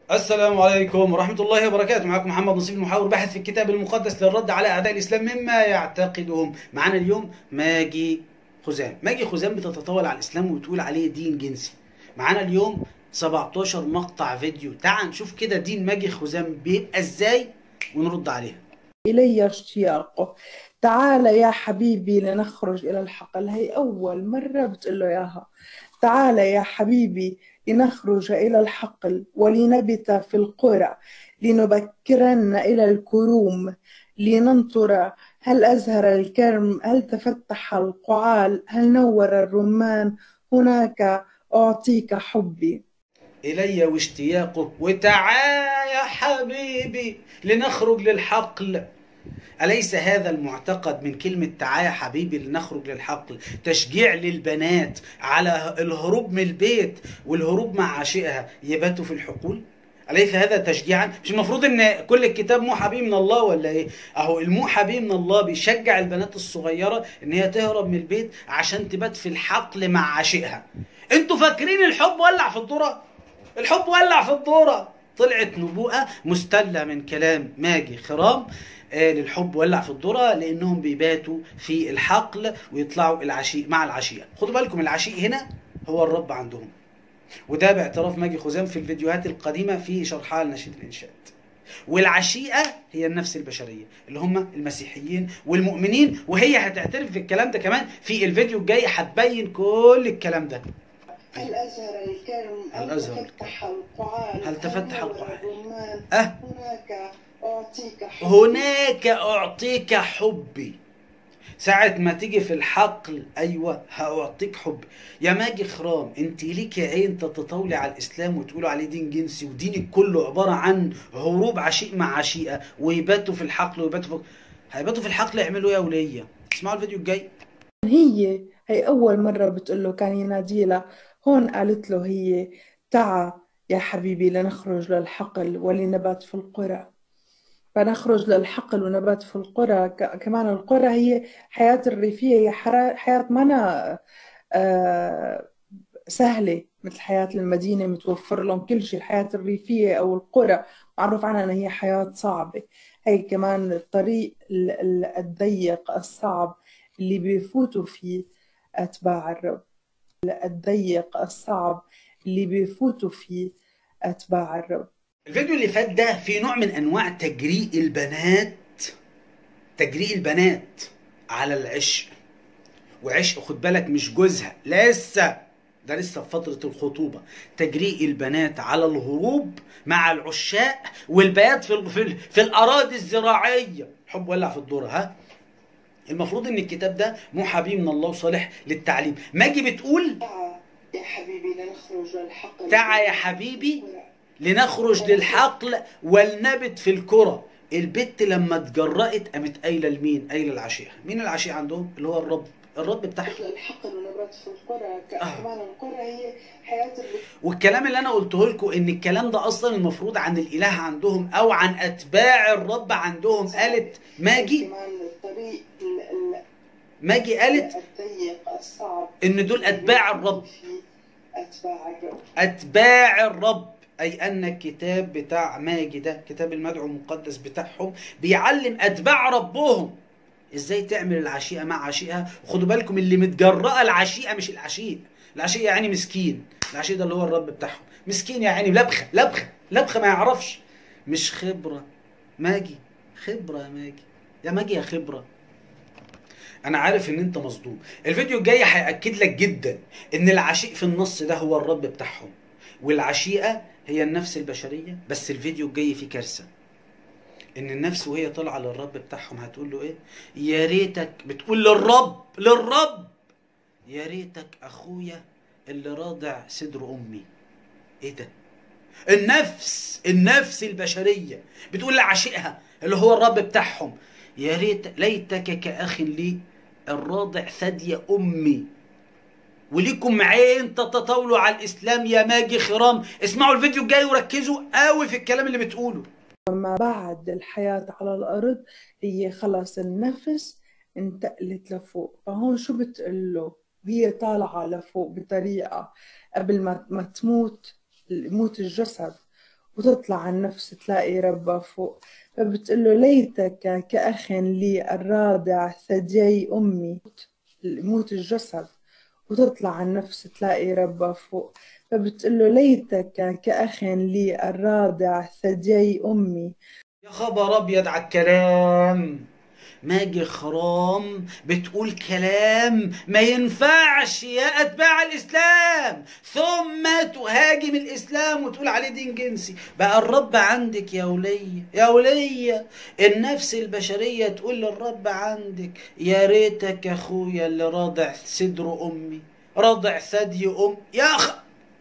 السلام عليكم ورحمة الله وبركاته معكم محمد نصيب المحاور باحث في الكتاب المقدس للرد على أعداء الإسلام مما يعتقدهم معنا اليوم ماجي خزام ماجي خزام بتتطاول على الإسلام وبتقول عليه دين جنسي معنا اليوم 17 مقطع فيديو تعال نشوف كده دين ماجي خزام بيبقى إزاي ونرد عليها إلي اشتياقه تعال يا حبيبي لنخرج إلى الحقل هي أول مرة بتقول له إياها تعال يا حبيبي لنخرج إلى الحقل ولنبت في القرى لنبكرن إلى الكروم لننطر هل أزهر الكرم هل تفتح القعال هل نور الرمان هناك أعطيك حبي إلي واشتياقه وتعال يا حبيبي لنخرج للحقل أليس هذا المعتقد من كلمة تعال يا حبيبي لنخرج للحقل تشجيع للبنات على الهروب من البيت والهروب مع عشيقها يباتوا في الحقول أليس هذا تشجيعا؟ مش المفروض ان كل الكتاب موحى به من الله ولا ايه؟ اهو الموحى به من الله بيشجع البنات الصغيرة ان هي تهرب من البيت عشان تبات في الحقل مع عشيقها. انتوا فاكرين الحب ولع في الذرة؟ الحب ولع في الذرة. طلعت نبوءة مستلة من كلام ماجي خرام آه للحب ولع في الذرة لانهم بيباتوا في الحقل ويطلعوا العشيق مع العشيقة. خدوا بالكم العشيق هنا هو الرب عندهم. وده باعتراف ماجي خزام في الفيديوهات القديمة في شرحها لنشيد الإنشاد والعشيقة هي النفس البشرية اللي هم المسيحيين والمؤمنين وهي هتعترف بالكلام ده كمان في الفيديو الجاي هتبين كل الكلام ده هل أزهر الكرم هل أزهر تفتح القعال هل تفتح نور القعال؟ الرمان أه هناك أعطيك حبي هناك أعطيك حبي ساعة ما تيجي في الحقل أيوة هأعطيك حب يا ماجي خرام أنت ليكي عين تتطاولي على الإسلام وتقولوا عليه دين جنسي ودينك كله عبارة عن هروب عشيق مع عشيقة ويباتوا في الحقل ويباتوا في هيباتوا في الحقل يعملوا إيه يا ولية؟ اسمعوا الفيديو الجاي هي هي أول مرة بتقول له كان ينادي لها هون قالت له هي تعا يا حبيبي لنخرج للحقل ولنبات في القرى فنخرج للحقل ونبات في القرى ك- كمان القرى هي حياة الريفية هي حرا- حياة منا آه، سهلة مثل حياة المدينة متوفر لهم كل شيء الحياة الريفية أو القرى معروف عنها أنها هي حياة صعبة هي كمان الطريق ال- ال- الضيق الصعب اللي بيفوتوا فيه أتباع الرب الضيق الصعب اللي بيفوتوا فيه أتباع الرب الفيديو اللي فات ده فيه نوع من انواع تجريء البنات تجريء البنات على العشق وعشق خد بالك مش جوزها لسه ده لسه في فترة الخطوبة تجريء البنات على الهروب مع العشاق والبيات في ال- في, ال- في الأراضي الزراعية حب ولع في الدورة ها المفروض ان الكتاب ده موحى به من الله وصالح للتعليم ماجي بتقول تعا يا حبيبي لنخرج للحقل تعا يا حبيبي لنخرج للحقل ولنبت في الكرة البت لما اتجرأت قامت قايله لمين؟ قايله العشيقة، مين العشيقة عندهم؟ اللي هو الرب، الرب بتاعهم. للحقل ونبات في القرى ك- آه. كمان القرى هي حياة الريف والكلام اللي انا قلته لكم ان الكلام ده اصلا المفروض عن الاله عندهم او عن اتباع الرب عندهم قالت ماجي كمان الطريق ال- ال- ماجي قالت الضيق الصعب ان دول اتباع الرب في أتباع الرب اتباع الرب اي ان الكتاب بتاع ماجي ده كتاب المدعو المقدس بتاعهم بيعلم اتباع ربهم ازاي تعمل العشيقه مع عشيقها وخدوا بالكم اللي متجرأه العشيقه مش العشيق العشيق يعني مسكين العشيق ده اللي هو الرب بتاعهم مسكين يعني لبخه لبخه لبخه ما يعرفش مش خبره ماجي خبره يا ماجي يا ماجي يا خبره انا عارف ان انت مصدوم الفيديو الجاي هياكد لك جدا ان العشيق في النص ده هو الرب بتاعهم والعشيقه هي النفس البشريه بس الفيديو الجاي فيه كارثه ان النفس وهي طالعه للرب بتاعهم هتقول له ايه يا ريتك بتقول للرب للرب يا ريتك اخويا اللي راضع صدر امي ايه ده النفس النفس البشريه بتقول لعشيقها اللي هو الرب بتاعهم يا ريت ليتك كاخ لي الراضع ثدي امي وليكم عين تتطاولوا على الاسلام يا ماجي خرام اسمعوا الفيديو الجاي وركزوا قوي في الكلام اللي بتقوله ما بعد الحياة على الأرض هي خلاص النفس انتقلت لفوق فهون شو بتقول له وهي طالعة لفوق بطريقة قبل ما ما تموت يموت الجسد وتطلع على النفس تلاقي ربها فوق فبتقول له ليتك كأخ لي الراضع ثديي أمي موت الجسد وتطلع على النفس تلاقي ربها فوق فبتقول له ليتك كأخ لي الراضع ثديي أمي يا خبر ابيض على الكلام ماجي خرام بتقول كلام ما ينفعش يا اتباع الاسلام ثم تهاجم الاسلام وتقول عليه دين جنسي بقى الرب عندك يا ولية يا ولية النفس البشرية تقول للرب عندك يا ريتك يا اخويا اللي راضع صدر امي راضع ثدي ام يا اخ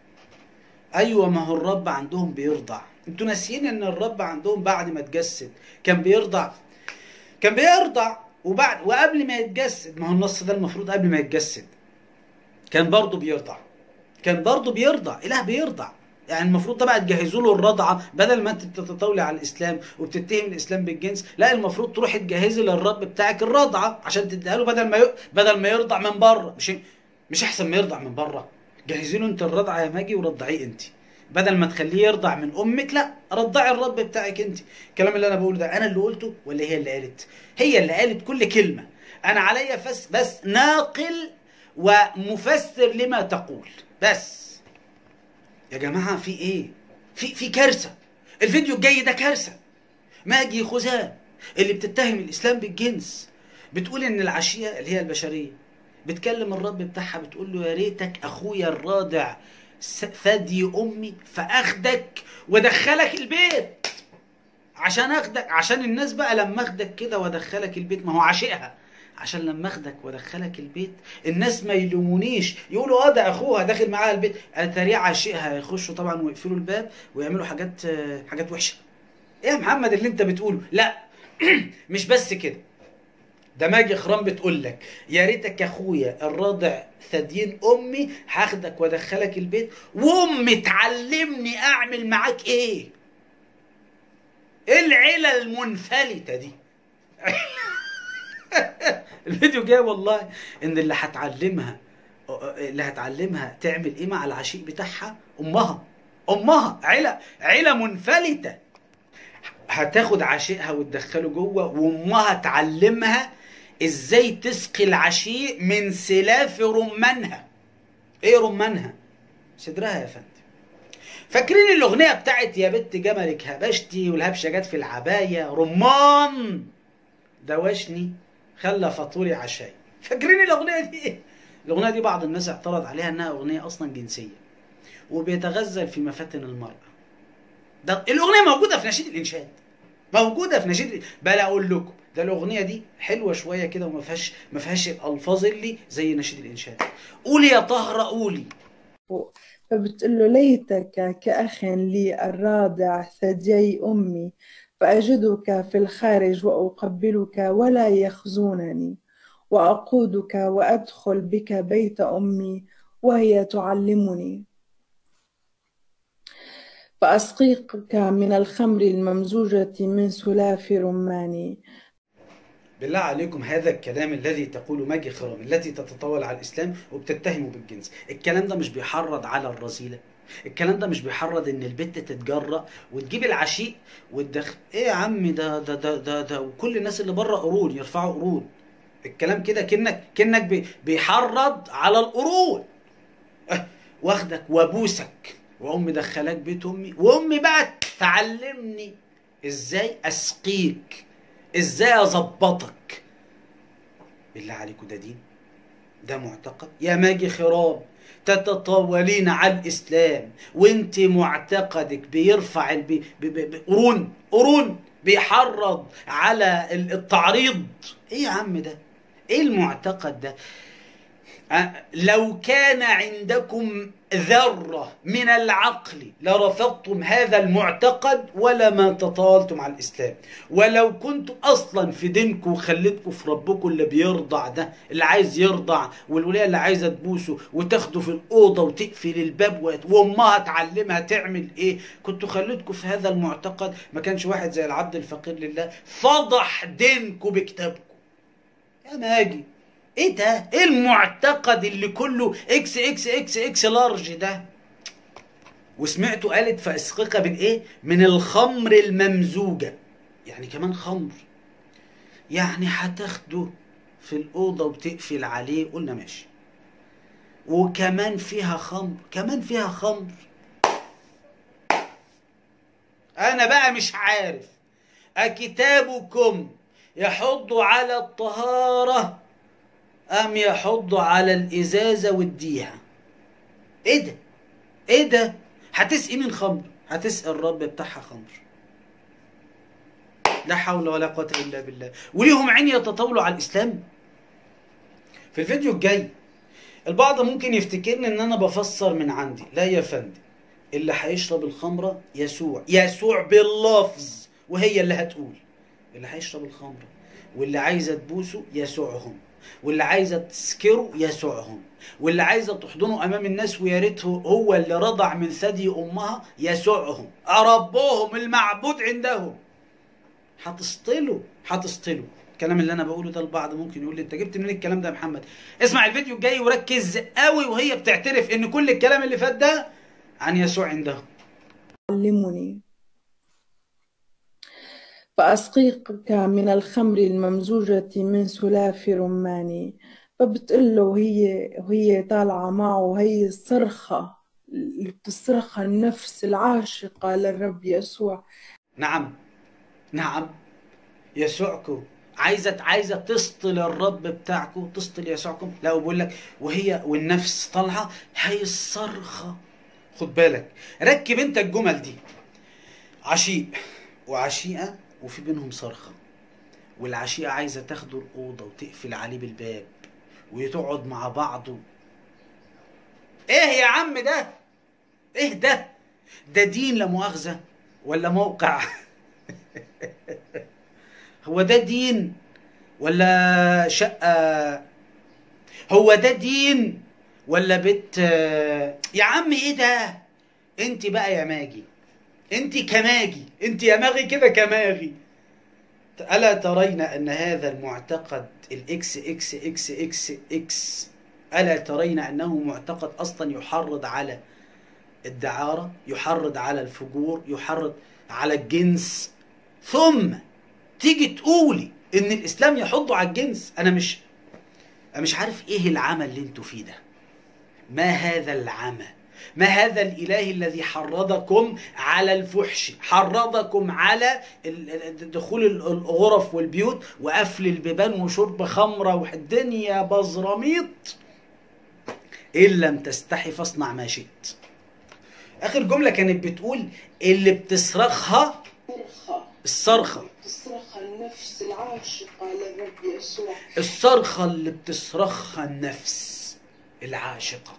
ايوه ما هو الرب عندهم بيرضع انتوا ناسيين ان الرب عندهم بعد ما اتجسد كان بيرضع كان بيرضع وبعد وقبل ما يتجسد ما هو النص ده المفروض قبل ما يتجسد كان برضه بيرضع كان برضه بيرضع اله بيرضع يعني المفروض ده بقى تجهزوا له الرضعه بدل ما انت بتتطاولي على الاسلام وبتتهم الاسلام بالجنس لا المفروض تروحي تجهزي للرب بتاعك الرضعه عشان تديها له بدل ما ي... بدل ما يرضع من بره مش مش احسن ما يرضع من بره جهزي له انت الرضعه يا ماجي ورضعيه انت بدل ما تخليه يرضع من امك لا رضعي الرب بتاعك انت الكلام اللي انا بقوله ده انا اللي قلته ولا هي اللي قالت هي اللي قالت كل كلمه انا عليا بس بس ناقل ومفسر لما تقول بس يا جماعه في ايه في في كارثه الفيديو الجاي ده كارثه ماجي خزام اللي بتتهم الاسلام بالجنس بتقول ان العشيه اللي هي البشريه بتكلم الرب بتاعها بتقول له يا ريتك اخويا الراضع ثدي امي فاخدك وادخلك البيت عشان اخدك عشان الناس بقى لما اخدك كده وادخلك البيت ما هو عاشقها عشان لما اخدك وادخلك البيت الناس ما يلومونيش يقولوا اه ده اخوها داخل معاها البيت اتاريه عاشقها يخشوا طبعا ويقفلوا الباب ويعملوا حاجات حاجات وحشه ايه يا محمد اللي انت بتقوله لا مش بس كده ده ماجي خرام بتقول لك يا ريتك يا اخويا الراضع ثديين امي هاخدك وادخلك البيت وامي تعلمني اعمل معاك ايه ايه العيله المنفلته دي الفيديو جاي والله ان اللي هتعلمها اللي هتعلمها تعمل ايه مع العشيق بتاعها امها امها عيله عيله منفلته هتاخد عشيقها وتدخله جوه وامها تعلمها ازاي تسقي العشيق من سلاف رمانها ايه رمانها صدرها يا فندم فاكرين الاغنيه بتاعت يا بنت جملك هبشتي والهبشه جت في العبايه رمان دوشني خلى فطوري عشاي فاكرين الاغنيه دي الاغنيه دي بعض الناس اعترض عليها انها اغنيه اصلا جنسيه وبيتغزل في مفاتن المراه ده الاغنيه موجوده في نشيد الانشاد موجوده في نشيد بل اقول لكم ده الاغنيه دي حلوه شويه كده وما فيهاش ما فيهاش الالفاظ اللي زي نشيد الانشاد قولي يا طهره قولي فبتقول له ليتك كأخ لي الراضع ثديي أمي فأجدك في الخارج وأقبلك ولا يخزونني وأقودك وأدخل بك بيت أمي وهي تعلمني فأسقيك من الخمر الممزوجة من سلاف رماني بالله عليكم هذا الكلام الذي تقول ماجي خرام التي تتطاول على الاسلام وبتتهمه بالجنس الكلام ده مش بيحرض على الرذيله الكلام ده مش بيحرض ان البنت تتجرأ وتجيب العشيق وتدخل ايه يا عم ده ده ده ده, ده وكل الناس اللي بره قرون يرفعوا قرون الكلام كده كانك كانك بي بيحرض على القرون أه واخدك وابوسك وامي دخلاك بيت امي وامي بقى تعلمني ازاي اسقيك ازاي اظبطك بالله عليكم ده دين ده معتقد يا ماجي خراب تتطاولين على الاسلام وانت معتقدك بيرفع البي قرون قرون بيحرض على التعريض ايه يا عم ده ايه المعتقد ده لو كان عندكم ذرة من العقل لرفضتم هذا المعتقد ولما تطاولتم على الإسلام ولو كنتم أصلا في دينكم وخليتكم في ربكم اللي بيرضع ده اللي عايز يرضع والولاية اللي عايزة تبوسه وتاخده في الأوضة وتقفل الباب وأمها تعلمها تعمل إيه كنتوا خليتكم في هذا المعتقد ما كانش واحد زي العبد الفقير لله فضح دينكم بكتابكم يا ماجي ايه ده؟ ايه المعتقد اللي كله اكس اكس اكس اكس لارج ده؟ وسمعته قالت فاسقك من ايه من الخمر الممزوجه يعني كمان خمر يعني هتاخده في الاوضه وتقفل عليه قلنا ماشي وكمان فيها خمر كمان فيها خمر انا بقى مش عارف أكتابكم يحض على الطهارة أم يحض على الإزازة والديها إيه ده إيه ده هتسقي مين خمر هتسقي الرب بتاعها خمر لا حول ولا قوة إلا بالله وليهم عين يتطاولوا على الإسلام في الفيديو الجاي البعض ممكن يفتكرني ان انا بفسر من عندي لا يا فندم اللي هيشرب الخمرة يسوع يسوع باللفظ وهي اللي هتقول اللي هيشرب الخمرة واللي عايزة تبوسه يسوعهم واللي عايزة تسكره يسوعهم واللي عايزة تحضنه أمام الناس ويا ريته هو اللي رضع من ثدي أمها يسوعهم ربهم المعبود عندهم هتسطلوا هتسطلوا الكلام اللي انا بقوله ده البعض ممكن يقول لي انت جبت منين الكلام ده يا محمد اسمع الفيديو الجاي وركز قوي وهي بتعترف ان كل الكلام اللي فات ده عن يسوع عندهم علمني فأسقيك من الخمر الممزوجة من سلاف رماني فبتقول له وهي وهي طالعة معه وهي الصرخة اللي بتصرخها النفس العاشقة للرب يسوع نعم نعم يسوعكم عايزه عايزه تسطل الرب بتاعكم تسطل يسوعكم لا بقول لك وهي والنفس طالعه هي الصرخه خد بالك ركب انت الجمل دي عشيق وعشيقه وفي بينهم صرخه والعشيقه عايزه تاخده الاوضه وتقفل عليه بالباب وتقعد مع بعض ايه يا عم ده ايه ده ده دين لا مؤاخذه ولا موقع هو ده دين ولا شقة هو ده دين ولا بيت يا عم ايه ده انت بقى يا ماجي انت كماجي انت يا ماغي كده كماغي ألا ترين أن هذا المعتقد الإكس إكس إكس إكس إكس ألا ترين أنه معتقد أصلا يحرض على الدعارة يحرض على الفجور يحرض على الجنس ثم تيجي تقولي ان الاسلام يحض على الجنس انا مش انا مش عارف ايه العمى اللي انتوا فيه ده ما هذا العمى ما هذا الاله الذي حرضكم على الفحش حرضكم على دخول الغرف والبيوت وقفل البيبان وشرب خمره والدنيا بزراميط ان لم تستحي فاصنع ما شئت اخر جمله كانت بتقول اللي بتصرخها الصرخه بتصرخها النفس العاشقة للرب يسوع الصرخة اللي بتصرخها النفس العاشقة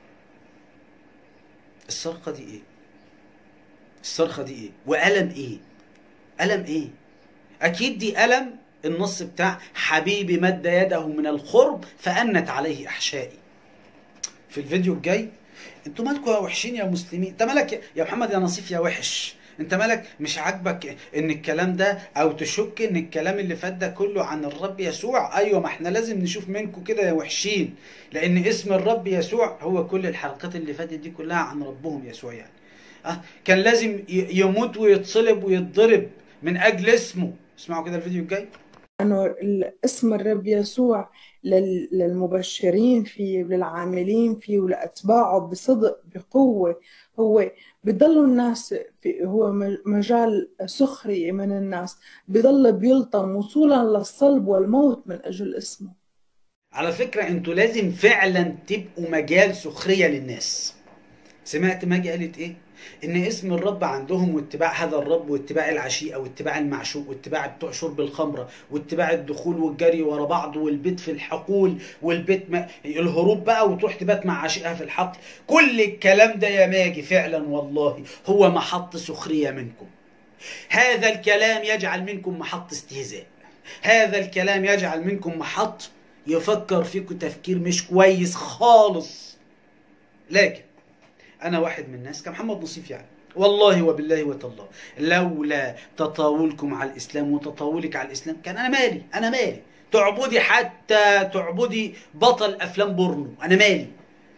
الصرخة دي ايه الصرخة دي ايه وألم ايه ألم ايه أكيد دي ألم النص بتاع حبيبي مد يده من الخرب فأنت عليه أحشائي في الفيديو الجاي انتوا مالكوا يا وحشين يا مسلمين انت مالك يا محمد يا نصيف يا وحش انت مالك مش عاجبك ان الكلام ده او تشك ان الكلام اللي فات ده كله عن الرب يسوع ايوه ما احنا لازم نشوف منكم كده يا وحشين لان اسم الرب يسوع هو كل الحلقات اللي فاتت دي كلها عن ربهم يسوع يعني اه كان لازم يموت ويتصلب ويتضرب من اجل اسمه اسمعوا كده الفيديو الجاي انه اسم الرب يسوع للمبشرين فيه وللعاملين فيه ولاتباعه بصدق بقوه هو بضلوا الناس في هو مجال سخرية من الناس بضل بيلطم وصولا للصلب والموت من أجل اسمه على فكرة انتوا لازم فعلا تبقوا مجال سخرية للناس سمعت ماجي قالت ايه ان اسم الرب عندهم واتباع هذا الرب واتباع العشيقه واتباع المعشوق واتباع بتوع شرب الخمره واتباع الدخول والجري ورا بعض والبيت في الحقول والبيت ما الهروب بقى وتروح تبات مع عشيقها في الحقل كل الكلام ده يا ماجي فعلا والله هو محط سخريه منكم هذا الكلام يجعل منكم محط استهزاء هذا الكلام يجعل منكم محط يفكر فيكم تفكير مش كويس خالص لكن انا واحد من الناس كمحمد نصيف يعني والله وبالله وتالله لولا تطاولكم على الاسلام وتطاولك على الاسلام كان انا مالي انا مالي تعبدي حتى تعبدي بطل افلام بورنو انا مالي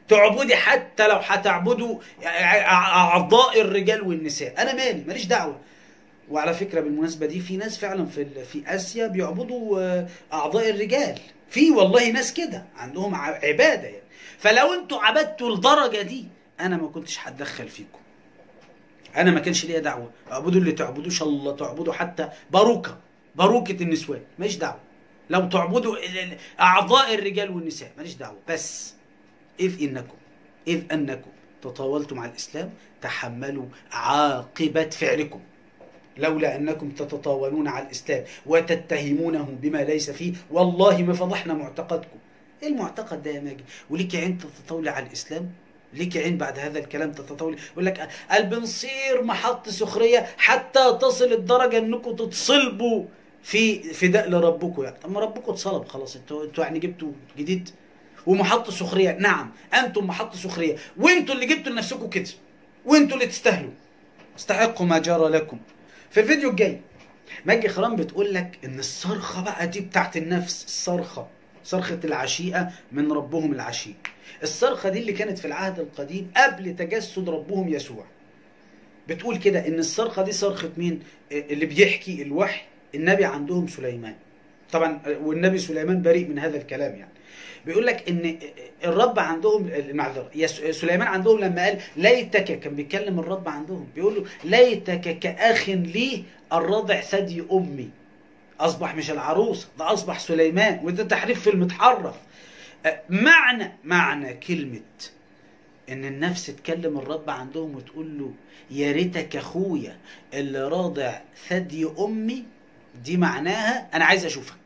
تعبدي حتى لو هتعبدوا اعضاء الرجال والنساء انا مالي ماليش دعوه وعلى فكره بالمناسبه دي في ناس فعلا في ال- في اسيا بيعبدوا آه، اعضاء الرجال في والله ناس كده عندهم ع- عباده يعني فلو انتوا عبدتوا الدرجه دي انا ما كنتش هتدخل فيكم انا ما كانش ليا دعوه اعبدوا اللي تعبدوه ان شاء الله تعبدوا حتى باروكه باروكه النسوان ماليش دعوه لو تعبدوا ال- ال- اعضاء الرجال والنساء ماليش دعوه بس اذ انكم اذ انكم تطاولتم على الاسلام تحملوا عاقبه فعلكم لولا انكم تتطاولون على الاسلام وتتهمونه بما ليس فيه والله ما فضحنا معتقدكم ايه المعتقد ده يا ماجد وليك عين تتطاولي على الاسلام ليك عين بعد هذا الكلام تتطاولي يقول لك قال بنصير محط سخريه حتى تصل الدرجه انكم تتصلبوا في فداء لربكم يعني طب ما ربكم اتصلب خلاص انتوا انتوا يعني جبتوا جديد ومحط سخريه نعم انتم محط سخريه وانتوا اللي جبتوا لنفسكم كده وانتوا اللي تستاهلوا استحقوا ما جرى لكم في الفيديو الجاي ماجي خرام بتقول لك ان الصرخه بقى دي بتاعت النفس الصرخه صرخه العشيئه من ربهم العشيء الصرخه دي اللي كانت في العهد القديم قبل تجسد ربهم يسوع بتقول كده ان الصرخه دي صرخه مين اللي بيحكي الوحي النبي عندهم سليمان طبعا والنبي سليمان بريء من هذا الكلام يعني بيقول لك ان الرب عندهم المعذره يس- سليمان عندهم لما قال ليتك كان بيتكلم الرب عندهم بيقول له ليتك كاخ لي الرضع ثدي امي اصبح مش العروس ده اصبح سليمان وده تحريف في المتحرف أه، معنى معنى كلمه ان النفس تكلم الرب عندهم وتقول له يا ريتك اخويا اللي راضع ثدي امي دي معناها انا عايز اشوفك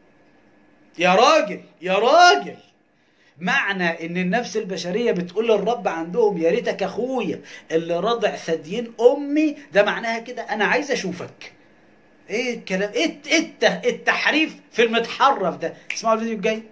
يا راجل يا راجل معنى ان النفس البشريه بتقول للرب عندهم يا ريتك اخويا اللي رضع ثديين امي ده معناها كده انا عايز اشوفك ايه الكلام ايه الت- إيه الت- التحريف في المتحرف ده اسمعوا الفيديو الجاي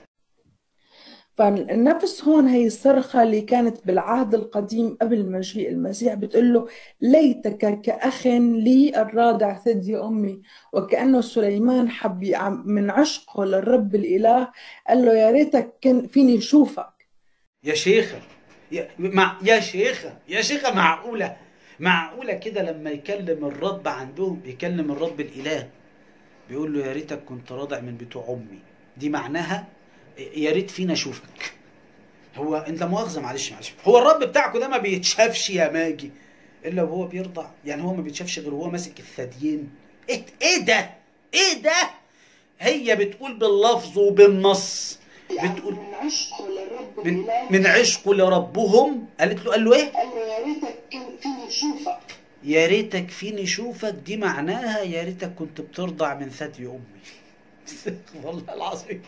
فالنفس هون هي الصرخة اللي كانت بالعهد القديم قبل مجيء المسيح بتقول له ليتك كأخ لي الرادع ثدي أمي وكأنه سليمان حب يعم- من عشقه للرب الإله قال له يا ريتك كان فيني أشوفك يا شيخة يا, مع يا شيخة يا شيخة معقولة معقولة كده لما يكلم الرب عندهم يكلم الرب الإله بيقول له يا ريتك كنت راضع من بتوع أمي دي معناها يا ريت فينا أشوفك هو انت مؤاخذة معلش معلش هو الرب بتاعكم ده ما بيتشافش يا ماجي الا وهو بيرضع يعني هو ما بيتشافش غير وهو ماسك الثديين ايه ايه ده ايه ده هي بتقول باللفظ وبالنص بتقول من عشقه للرب من, الإله من عشقه لربهم قالت له قال له ايه قال له يا ريتك كان فيني اشوفك يا ريتك فيني اشوفك دي معناها يا ريتك كنت بترضع من ثدي امي والله العظيم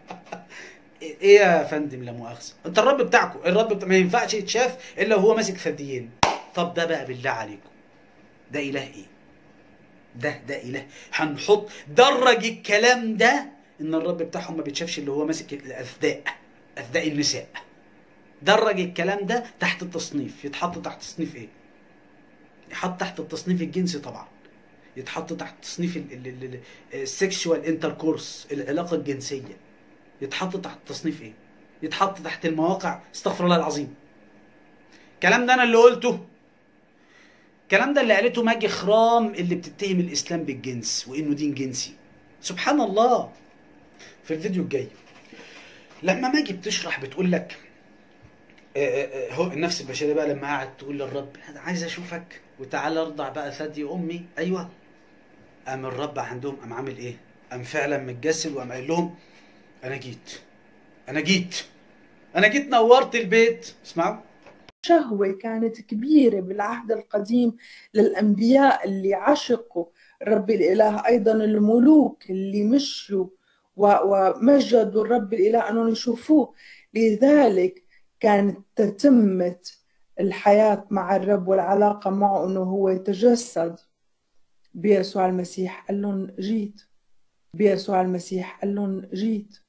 ايه يا فندم لا مؤاخذه انت الرب بتاعكم الرب بتاع... ما ينفعش يتشاف الا وهو ماسك ثديين طب ده بقى بالله عليكم ده اله ايه ده ده اله هنحط درج الكلام ده ان الرب بتاعهم ما بيتشافش اللي هو ماسك الاثداء اثداء النساء درج الكلام ده تحت التصنيف يتحط تحت تصنيف ايه يتحط تحت التصنيف الجنسي طبعا يتحط تحت تصنيف السكشوال انتركورس العلاقه الجنسيه يتحط تحت تصنيف ايه يتحط تحت المواقع استغفر الله العظيم الكلام ده انا اللي قلته الكلام ده اللي قالته ماجي خرام اللي بتتهم الاسلام بالجنس وانه دين جنسي سبحان الله في الفيديو الجاي لما ماجي بتشرح بتقول لك آه، آه، آه، هو النفس البشريه بقى لما قعدت تقول للرب انا عايز اشوفك وتعالى ارضع بقى ثدي امي ايوه قام الرب عندهم قام عامل ايه؟ قام فعلا متجسد وقام قايل لهم انا جيت انا جيت انا جيت نورت البيت اسمعوا شهوة كانت كبيرة بالعهد القديم للأنبياء اللي عشقوا رب الإله أيضا الملوك اللي مشوا و- ومجدوا الرب الإله أنهم يشوفوه لذلك كانت تتمة الحياة مع الرب والعلاقة معه أنه هو يتجسد بيسوع المسيح قال لهم جيت بيسوع المسيح قال لهم جيت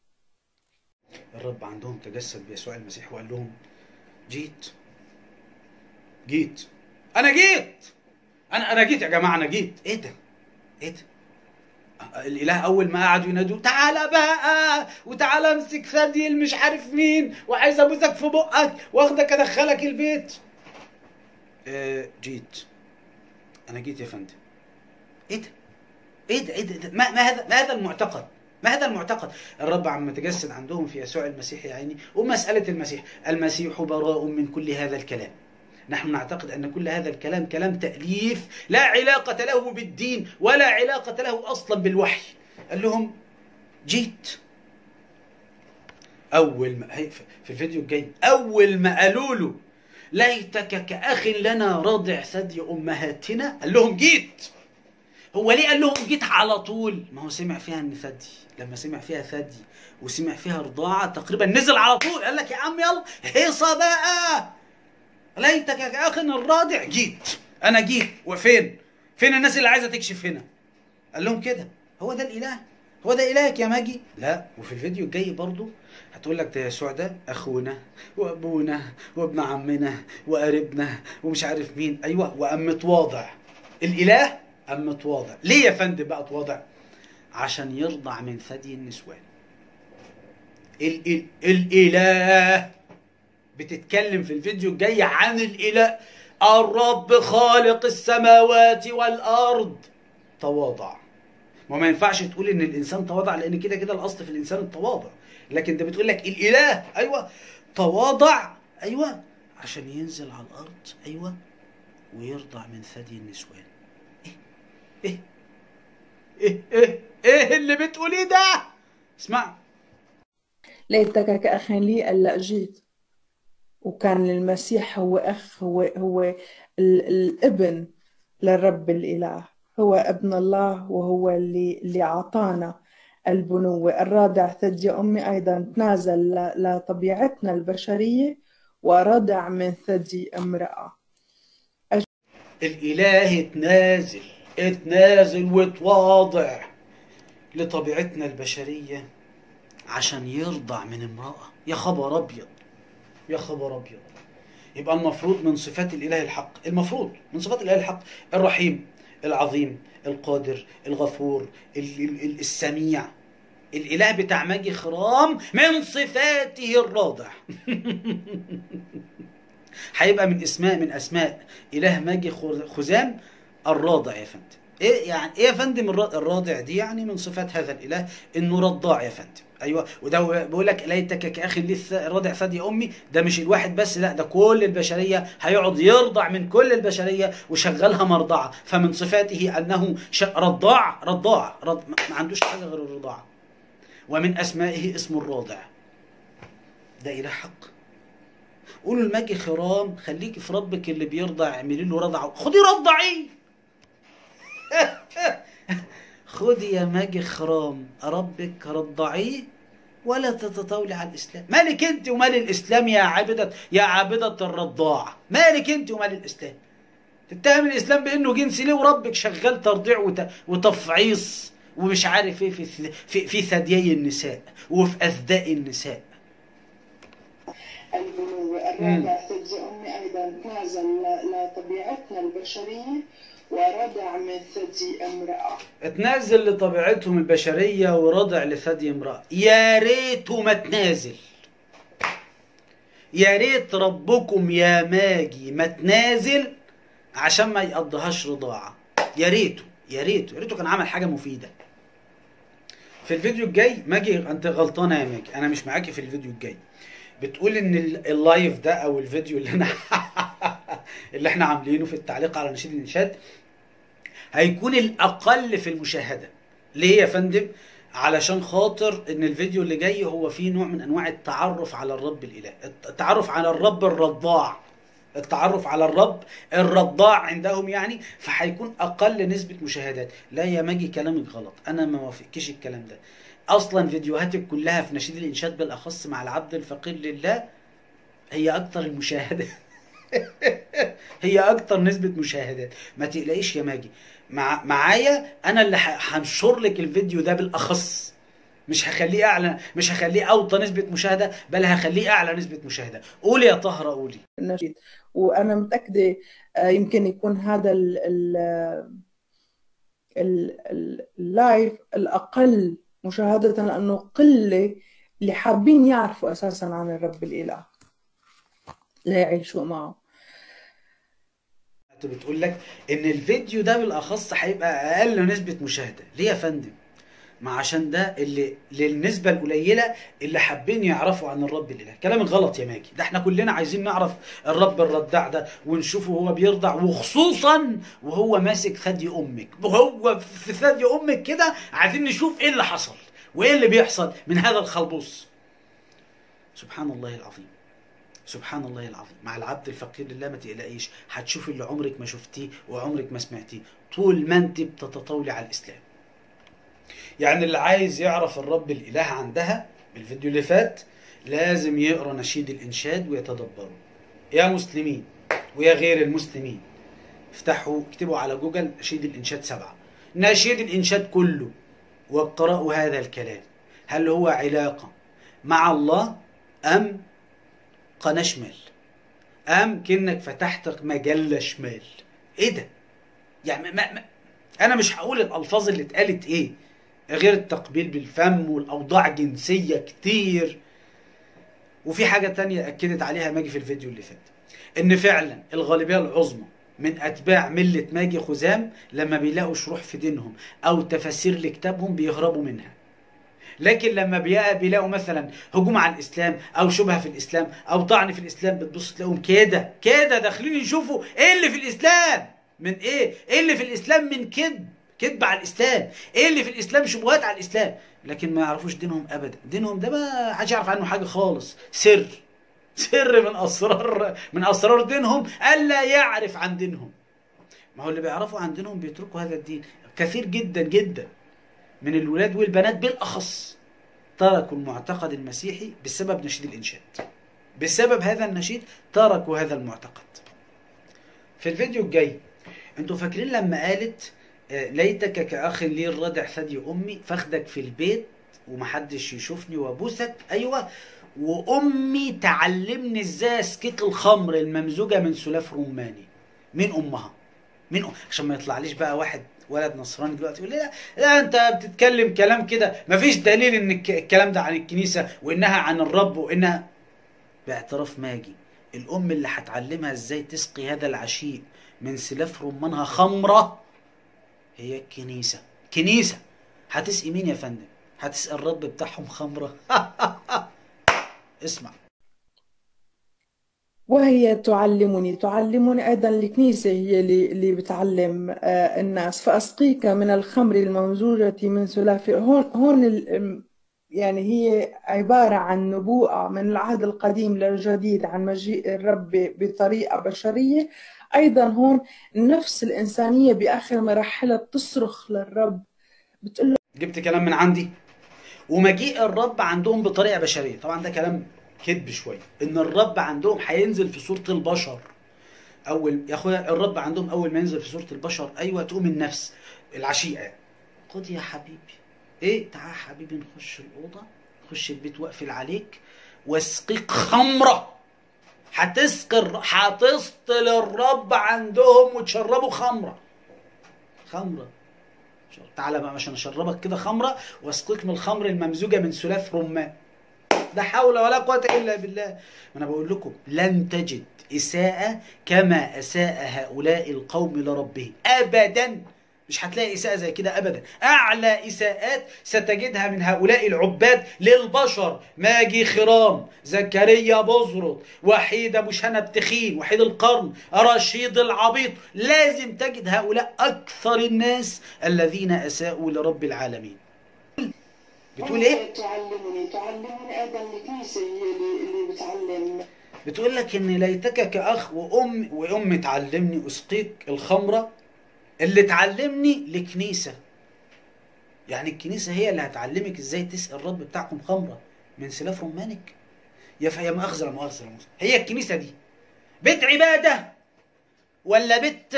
الرب عندهم تجسد بيسوع المسيح وقال لهم جيت جيت انا جيت انا انا جيت يا جماعه انا جيت ايه ده ايه ده الاله اول ما قعدوا ينادوا تعالى بقى وتعالى امسك ثدي مش عارف مين وعايز ابوسك في بقك واخدك ادخلك البيت آه جيت انا جيت يا فندم ايه ده ايه ده ايه ده, ده؟ ما, ما هذا ما هذا المعتقد ما هذا المعتقد الرب عم متجسد عندهم في يسوع المسيح يا عيني ومسألة المسيح المسيح براء من كل هذا الكلام نحن نعتقد أن كل هذا الكلام كلام تأليف لا علاقة له بالدين ولا علاقة له أصلا بالوحي قال لهم جيت أول ما هي في الفيديو الجاي أول ما قالوا له ليتك كأخ لنا راضع ثدي أمهاتنا قال لهم جيت هو ليه قال لهم جيت على طول ما هو سمع فيها ان ثدي لما سمع فيها ثدي وسمع فيها رضاعة تقريبا نزل على طول قال لك يا عم يلا هيصة بقى ليتك يا اخ الراضع جيت انا جيت وفين فين الناس اللي عايزه تكشف هنا قال لهم كده هو ده الاله هو ده الهك يا ماجي لا وفي الفيديو الجاي برضو هتقول لك ده يسوع ده اخونا وابونا وابن عمنا وقريبنا ومش عارف مين ايوه وقام متواضع الاله قام متواضع ليه يا فندم بقى تواضع عشان يرضع من ثدي النسوان ال ال الاله بتتكلم في الفيديو الجاي عن الاله الرب خالق السماوات والارض تواضع وما ينفعش تقول ان الانسان تواضع لان كده كده الاصل في الانسان التواضع لكن ده بتقول لك الاله ايوه تواضع ايوه عشان ينزل على الارض ايوه ويرضع من ثدي النسوان ايه ايه ايه ايه اللي بتقوليه ده اسمع ليتك كأخ لي هلا جيت وكان المسيح هو أخ هو هو ال- الابن للرب الإله هو ابن الله وهو اللي اللي أعطانا البنوة الرادع ثدي أمي أيضا تنازل ل- لطبيعتنا البشرية ورضع من ثدي امرأة الاله اتنازل اتنازل وتواضع لطبيعتنا البشرية عشان يرضع من امرأة يا خبر أبيض يا خبر أبيض يبقى المفروض من صفات الإله الحق المفروض من صفات الإله الحق الرحيم العظيم القادر الغفور ال- ال- ال- السميع الإله بتاع ماجي خرام من صفاته الراضع هيبقى من اسماء من اسماء اله ماجي خر- خزام الراضع يا فندم ايه يعني ايه يا فندم الرا- الراضع دي يعني من صفات هذا الاله انه رضاع يا فندم ايوه وده هو بيقول لك ليتك كاخ لي الث- راضع ثدي امي ده مش الواحد بس لا ده كل البشريه هيقعد يرضع من كل البشريه وشغلها مرضعه فمن صفاته انه ش- رضاع رضاع رض... ما ما عندوش حاجه غير الرضاعه ومن اسمائه اسم الراضع ده اله حق قولوا الماجي خرام خليكي في ربك اللي بيرضع اعملي له رضعه خدي رضعيه خدي يا ماجي خرام ربك رضعيه ولا تتطاولي على الاسلام مالك انت ومال الاسلام يا عابده يا عابده الرضاعه مالك انت ومال الاسلام تتهم الاسلام بانه جنسي ليه وربك شغال ترضيع وت... وتفعيص ومش عارف ايه في في في ثديي النساء وفي اثداء النساء البنوة الرابع ثدي أمي أيضا تنازل ل- لطبيعتنا البشرية ورضع من ثدي امرأة اتنازل لطبيعتهم البشرية ورضع لثدي امرأة يا ريته ما تنازل يا ريت ربكم يا ماجي ما تنازل عشان ما يقضيهاش رضاعة يا ريته يا ريته يا ريته كان عمل حاجة مفيدة في الفيديو الجاي ماجي انت غلطانة يا ماجي انا مش معاكي في الفيديو الجاي بتقول ان ال- اللايف ده او الفيديو اللي انا اللي احنا عاملينه في التعليق على نشيد الانشاد هيكون الاقل في المشاهده ليه يا فندم علشان خاطر ان الفيديو اللي جاي هو فيه نوع من انواع التعرف على الرب الاله التعرف على الرب الرضاع التعرف على الرب الرضاع عندهم يعني فهيكون اقل نسبه مشاهدات لا يا ماجي كلامك غلط انا ما وافقكش الكلام ده اصلا فيديوهاتك كلها في نشيد الانشاد بالاخص مع العبد الفقير لله هي اكتر المشاهدات هي اكتر نسبه مشاهدات ما تقلقيش يا ماجي مع معايا انا اللي ح- هنشر لك الفيديو ده بالاخص مش هخليه اعلى مش هخليه اوطى نسبه مشاهده بل هخليه اعلى نسبه مشاهده قولي يا طهره قولي النشيد وأنا متأكدة آه، يمكن يكون هذا ال ال ال- ال- اللايف الأقل مشاهدة لأنه قلة اللي حابين يعرفوا أساسا عن الرب الإله لا يعيشوا معه بتقول لك ان الفيديو ده بالاخص هيبقى اقل نسبه مشاهده ليه يا فندم ما عشان ده اللي للنسبه القليله اللي حابين يعرفوا عن الرب الاله كلامك غلط يا ماجي ده احنا كلنا عايزين نعرف الرب الرداع ده ونشوفه وهو بيرضع وخصوصا وهو ماسك ثدي امك وهو في ثدي امك كده عايزين نشوف ايه اللي حصل وايه اللي بيحصل من هذا الخلبوص سبحان الله العظيم سبحان الله العظيم مع العبد الفقير لله ما تقلقيش هتشوفي اللي عمرك ما شفتيه وعمرك ما سمعتيه طول ما انت بتتطاولي على الاسلام يعني اللي عايز يعرف الرب الاله عندها بالفيديو اللي فات لازم يقرا نشيد الانشاد ويتدبره يا مسلمين ويا غير المسلمين افتحوا اكتبوا على جوجل نشيد الانشاد سبعة نشيد الانشاد كله واقرأوا هذا الكلام هل هو علاقة مع الله أم قناة شمال أم كأنك فتحت مجلة شمال إيه ده؟ يعني ما ما أنا مش هقول الألفاظ اللي اتقالت إيه غير التقبيل بالفم والأوضاع جنسية كتير وفي حاجة تانية أكدت عليها ماجي في الفيديو اللي فات إن فعلا الغالبية العظمى من أتباع ملة ماجي خزام لما بيلاقوا شروح في دينهم أو تفاسير لكتابهم بيهربوا منها لكن لما بيلاقوا بيلاقوا مثلا هجوم على الاسلام او شبهه في الاسلام او طعن في الاسلام بتبص تلاقيهم كده كده داخلين يشوفوا ايه اللي في الاسلام من ايه ايه اللي في الاسلام من كذب كذب على الاسلام ايه اللي في الاسلام شبهات على الاسلام لكن ما يعرفوش دينهم ابدا دينهم ده ما حدش يعرف عنه حاجه خالص سر سر من اسرار من اسرار دينهم الا يعرف عن دينهم ما هو اللي بيعرفوا عن دينهم بيتركوا هذا الدين كثير جدا جدا من الولاد والبنات بالاخص تركوا المعتقد المسيحي بسبب نشيد الانشاد بسبب هذا النشيد تركوا هذا المعتقد في الفيديو الجاي انتوا فاكرين لما قالت آه، ليتك كأخ لي الردع ثدي أمي فاخدك في البيت ومحدش يشوفني وابوسك ايوه وامي تعلمني ازاي اسكيك الخمر الممزوجه من سلاف رماني مين امها مين أم... عشان ما يطلعليش بقى واحد ولد نصراني دلوقتي يقول لي لا, لا انت بتتكلم كلام كده مفيش دليل ان الك- الكلام ده عن الكنيسه وانها عن الرب وانها باعتراف ماجي الام اللي هتعلمها ازاي تسقي هذا العشيق من سلاف رمانها خمره هي الكنيسه كنيسه هتسقي مين يا فندم هتسقي الرب بتاعهم خمره اسمع وهي تعلمني تعلمني أيضا الكنيسة هي اللي اللي بتعلم آه، الناس فأسقيك من الخمر الممزوجة من سلاف هون هون ال- يعني هي عبارة عن نبوءة من العهد القديم للجديد عن مجيء الرب بطريقة بشرية أيضا هون النفس الإنسانية بآخر مراحلها بتصرخ للرب بتقول له جبت كلام من عندي ومجيء الرب عندهم بطريقه بشريه طبعا ده كلام كذب شويه ان الرب عندهم هينزل في صوره البشر اول يا اخويا الرب عندهم اول ما ينزل في صوره البشر ايوه تقوم النفس العشيقه خد يا حبيبي ايه تعال حبيبي نخش الاوضه نخش البيت واقفل عليك واسقيك خمره هتسقي الر- هتسقي للرب عندهم وتشربوا خمره خمره تعالى بقى عشان اشربك كده خمره واسقيك من الخمر الممزوجه من سلاف رمان لا حول ولا قوه الا بالله ما انا بقول لكم لن تجد اساءه كما اساء هؤلاء القوم لربهم ابدا مش هتلاقي اساءه زي كده ابدا اعلى اساءات ستجدها من هؤلاء العباد للبشر ماجي خرام زكريا بزرط وحيد ابو شنب تخين وحيد القرن رشيد العبيط لازم تجد هؤلاء اكثر الناس الذين اساءوا لرب العالمين بتقول ايه تعلمني تعلمني ايضا الكنيسه هي اللي اللي بتعلم بتقول لك ان ليتك كاخ وام وام تعلمني اسقيك الخمره اللي تعلمني لكنيسه يعني الكنيسه هي اللي هتعلمك ازاي تسقي الرب بتاعكم خمره من سلاف رمانك يا ف- يا مؤاخذه لا مؤاخذه لا مؤاخذه هي الكنيسه دي بيت عباده ولا بيت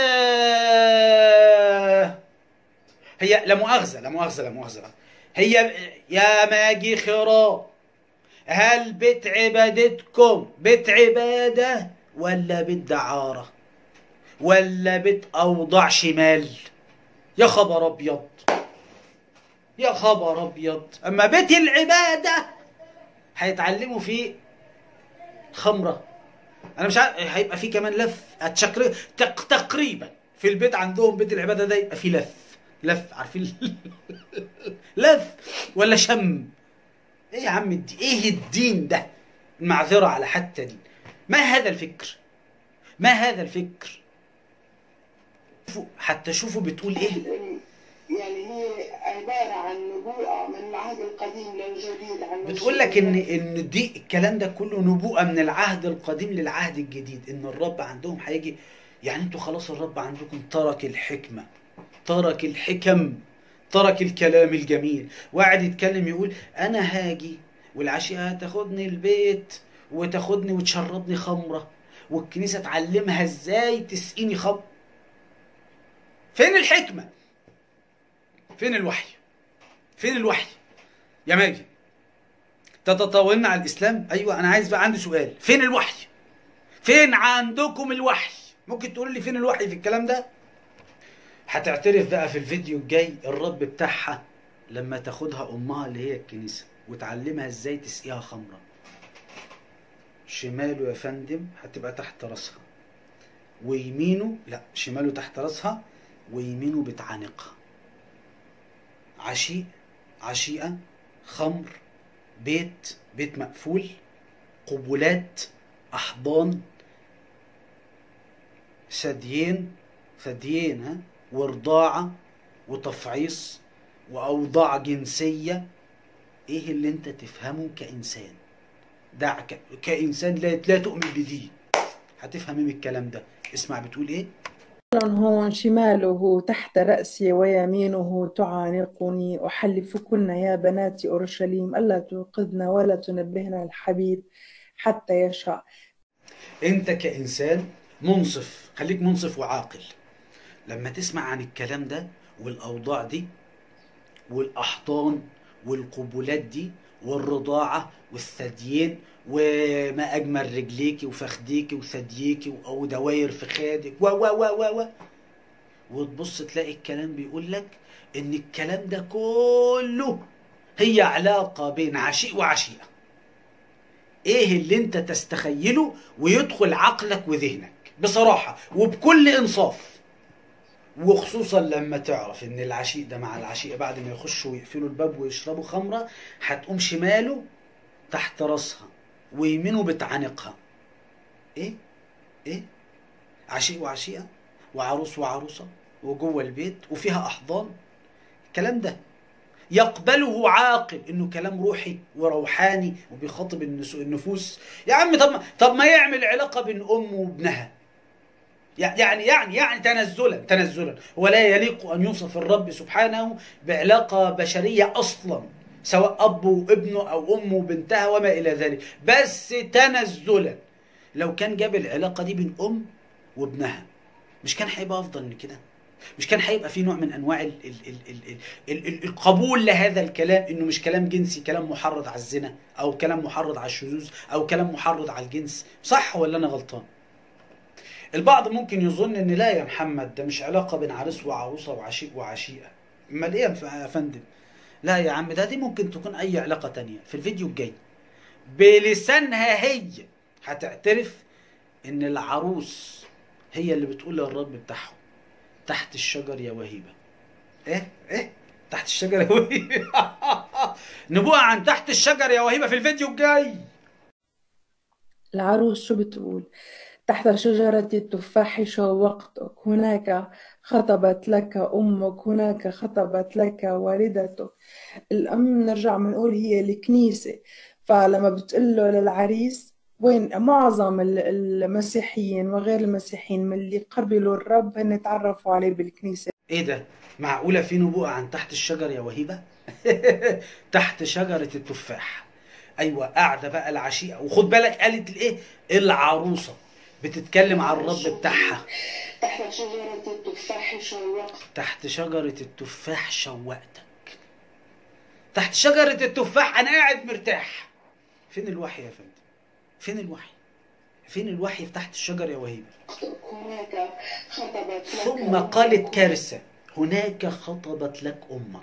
آه، هي لا مؤاخذه لا مؤاخذه لا مؤاخذه هي يا ماجي خراب هل بيت عبادتكم بيت عبادة ولا بيت دعارة ولا بيت أوضاع شمال يا خبر ابيض يا خبر ابيض اما بيت العباده هيتعلموا فيه خمره انا مش عارف هيبقى فيه كمان لف التشكر تق... تقريبا في البيت عندهم بيت العباده ده يبقى فيه لف لف عارفين لف ولا شم ايه يا عم الدين ايه الدين ده المعذره على حتى دي ما هذا الفكر ما هذا الفكر شوفوا- حتى شوفوا بتقول ايه يعني هي عبارة عن نبوءة من العهد القديم للجديد عن بتقول لك ان ان دي الكلام ده كله نبوءه من العهد القديم للعهد الجديد ان الرب عندهم هيجي يعني انتوا خلاص الرب عندكم ترك الحكمه ترك الحكم ترك الكلام الجميل وقعد يتكلم يقول انا هاجي والعشية هتاخدني البيت وتاخدني وتشربني خمره والكنيسه تعلمها ازاي تسقيني خمر فين الحكمه فين الوحي فين الوحي يا ماجد تتطاولنا على الاسلام ايوه انا عايز بقى عندي سؤال فين الوحي فين عندكم الوحي ممكن تقول لي فين الوحي في الكلام ده هتعترف بقى في الفيديو الجاي الرب بتاعها لما تاخدها امها اللي هي الكنيسه وتعلمها ازاي تسقيها خمره شماله يا فندم هتبقى تحت راسها ويمينه لا شماله تحت راسها ويمينه بتعانقها عشيق عشيقه خمر بيت بيت مقفول قبلات احضان ثديين ثديين ها ورضاعه وتفعيص واوضاع جنسيه ايه اللي انت تفهمه كانسان دع ك... كانسان لا لا تؤمن بدين هتفهم ايه من الكلام ده اسمع بتقول ايه هون شماله تحت رأسي ويمينه تعانقني أحلفكن يا بنات أورشليم ألا توقظن ولا تنبهن الحبيب حتى يشاء انت كانسان منصف خليك منصف وعاقل لما تسمع عن الكلام ده والاوضاع دي والاحضان والقبلات دي والرضاعه والثديين وما اجمل رجليكي وفخديكي وثدييكي او دواير في خادك و و و و و وتبص تلاقي الكلام بيقول لك ان الكلام ده كله هي علاقه بين عشيق وعشيقه ايه اللي انت تستخيله ويدخل عقلك وذهنك بصراحة وبكل انصاف وخصوصا لما تعرف ان العشيق ده مع العشيقة بعد ما يخشوا ويقفلوا الباب ويشربوا خمرة هتقوم شماله تحت راسها ويمينه بتعانقها ايه ايه عشيق وعشيقة وعروس وعروسة وجوه البيت وفيها احضان الكلام ده يقبله عاقل انه كلام روحي وروحاني وبيخاطب النس- النفوس يا عم طب ما طب ما يعمل علاقه بين ام وابنها يعني يعني يعني تنزلا تنزلا ولا يليق ان يوصف الرب سبحانه بعلاقه بشريه اصلا سواء اب وابنه او ام وبنتها وما الى ذلك بس تنزلا لو كان جاب العلاقه دي بين ام وابنها مش كان هيبقى افضل من كده مش كان هيبقى في نوع من انواع ال ال ال ال ال ال القبول لهذا الكلام انه مش كلام جنسي كلام محرض على الزنا او كلام محرض على الشذوذ او كلام محرض على الجنس صح ولا انا غلطان البعض ممكن يظن ان لا يا محمد ده مش علاقه بين عريس وعروسه وعشيق وعشيقه امال ايه يا ف- يا فندم لا يا عم ده دي ممكن تكون اي علاقه تانية في الفيديو الجاي بلسانها هي هتعترف ان العروس هي اللي بتقول للرب بتاعهم تحت الشجر يا وهيبه ايه ايه تحت الشجر يا وهيبه نبوءه عن تحت الشجر يا وهيبه في الفيديو الجاي العروس شو بتقول تحت شجرة التفاح شوقتك هناك خطبت لك أمك هناك خطبت لك والدتك الأم نرجع بنقول هي الكنيسة فلما بتقول له للعريس وين معظم ال- المسيحيين وغير المسيحيين من اللي قبلوا الرب هن تعرفوا عليه بالكنيسة ايه ده معقوله في نبوءه عن تحت الشجر يا وهيبه تحت شجره التفاح ايوه قاعده بقى العشيقه وخد بالك قالت الايه العروسه بتتكلم عن الرب بتاعها تحت شجرة التفاح شوقت تحت شجره التفاح شوقتك تحت شجره التفاح انا قاعد مرتاح فين الوحي يا فندم فين الوحي فين الوحي في تحت الشجر يا وهيبه هناك خطبت لك ثم قالت كارثه هناك خطبت لك امك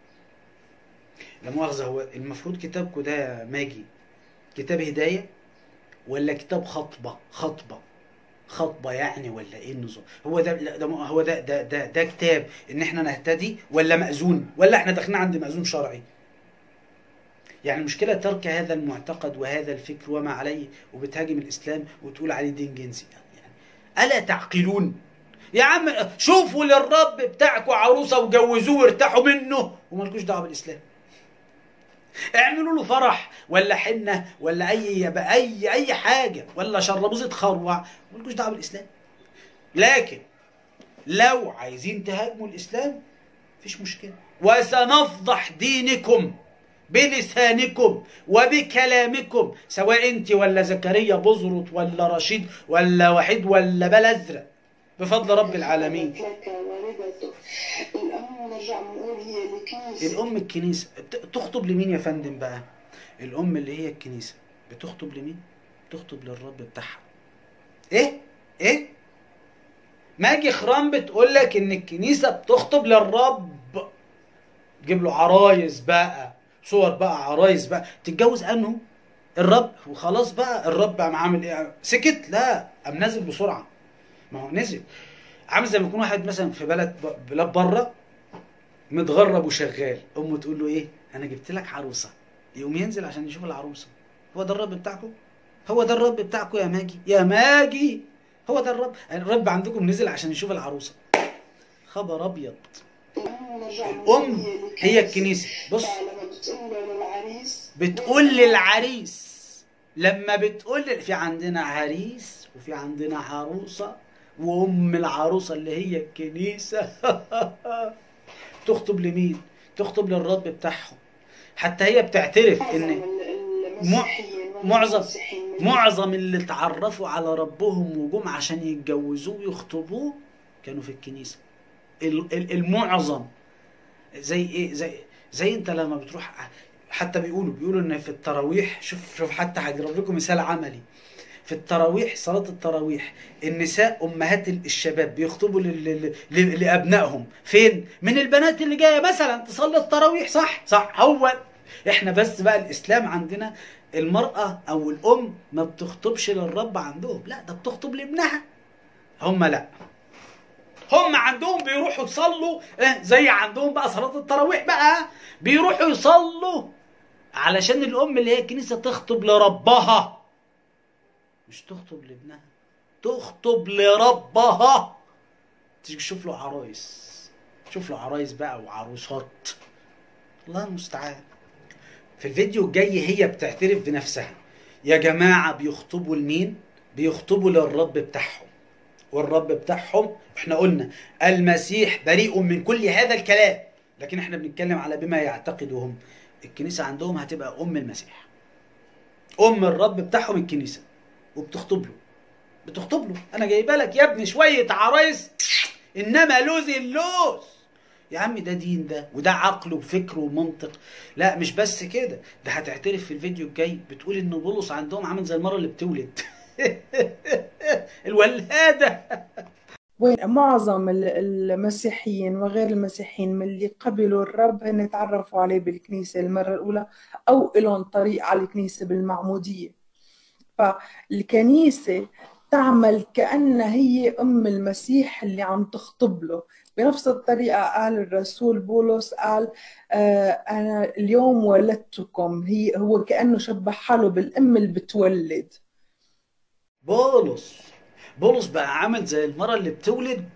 لا مؤاخذه هو المفروض كتابكم ده يا ماجي كتاب هدايه ولا كتاب خطبه خطبه خطبه يعني ولا ايه النظام هو ده لا، ده هو ده ده ده, ده كتاب ان احنا نهتدي ولا مأذون ولا احنا داخلين عند مأذون شرعي يعني المشكله ترك هذا المعتقد وهذا الفكر وما عليه وبتهاجم الاسلام وتقول عليه دين جنسي يعني الا تعقلون يا عم شوفوا للرب بتاعكم عروسه وجوزوه وارتاحوا منه ومالكوش دعوه بالاسلام اعملوا له فرح ولا حنه ولا اي اي اي حاجه ولا شربوزه خروع مالكوش دعوه بالاسلام لكن لو عايزين تهاجموا الاسلام مفيش مشكله وسنفضح دينكم بلسانكم وبكلامكم سواء انت ولا زكريا بزرط ولا رشيد ولا وحيد ولا بلا ازرق بفضل رب العالمين لك والدته الأم نرجع بنقول هي الكنيسة الام الكنيسه بت- تخطب لمين يا فندم بقى الام اللي هي الكنيسه بتخطب لمين بتخطب للرب بتاعها ايه ايه ماجي خرام بتقول لك ان الكنيسه بتخطب للرب تجيب له عرايس بقى صور بقى عرايس بقى تتجوز انه الرب وخلاص بقى الرب قام عامل ايه سكت لا قام نازل بسرعه ما هو نزل عامل زي ما يكون واحد مثلا في بلد بلاد بره متغرب وشغال امه تقول له ايه انا جبت لك عروسه يقوم ينزل عشان يشوف العروسه هو ده الرب بتاعكم هو ده الرب بتاعكم يا ماجي يا ماجي هو ده الرب الرب عندكم نزل عشان يشوف العروسه خبر ابيض الأم نرجع بنقول الام هي الكنيسه بص فلما بتقول له للعريس بتقول للعريس لما بتقول في عندنا عريس وفي عندنا عروسه وام العروسه اللي هي الكنيسه تخطب لمين تخطب للرب بتاعهم حتى هي بتعترف معظم ان ال- المسيحيين معظم- والمسيحيين من- معظم اللي اتعرفوا على ربهم وجم عشان يتجوزوه ويخطبوه كانوا في الكنيسه ال- ال- المعظم زي ايه زي زي انت لما بتروح حتى بيقولوا بيقولوا ان في التراويح شوف شوف حتى هجرب لكم مثال عملي في التراويح صلاة التراويح النساء أمهات الشباب بيخطبوا لل- لل- ل- لأبنائهم فين؟ من البنات اللي جاية مثلا تصلي التراويح صح؟ صح هو احنا بس بقى الإسلام عندنا المرأة أو الأم ما بتخطبش للرب عندهم لا ده بتخطب لابنها هم لا هم عندهم بيروحوا يصلوا اه زي عندهم بقى صلاة التراويح بقى بيروحوا يصلوا علشان الأم اللي هي الكنيسة تخطب لربها مش تخطب لابنها تخطب لربها تيجي تشوف له عرايس شوف له عرايس بقى وعروسات الله المستعان في الفيديو الجاي هي بتعترف بنفسها يا جماعة بيخطبوا لمين بيخطبوا للرب بتاعهم والرب بتاعهم احنا قلنا المسيح بريء من كل هذا الكلام لكن احنا بنتكلم على بما يعتقدهم الكنيسة عندهم هتبقى أم المسيح أم الرب بتاعهم الكنيسة وبتخطب له بتخطب له أنا جايبه لك يا ابني شوية عرايس إنما لوز اللوز يا عم ده دين ده وده عقل وفكر ومنطق لا مش بس كده ده هتعترف في الفيديو الجاي بتقول ان بولس عندهم عامل زي المره اللي بتولد الولاده وين معظم ال- المسيحيين وغير المسيحيين من اللي قبلوا الرب هن تعرفوا عليه بالكنيسة المرة الأولى أو إلهم طريق على الكنيسة بالمعمودية فالكنيسة تعمل كأنها هي أم المسيح اللي عم تخطب له بنفس الطريقة قال الرسول بولس قال آه أنا اليوم ولدتكم هي هو كأنه شبه حاله بالأم اللي بتولد بولس بولس بقى عامل زي المره اللي بتولد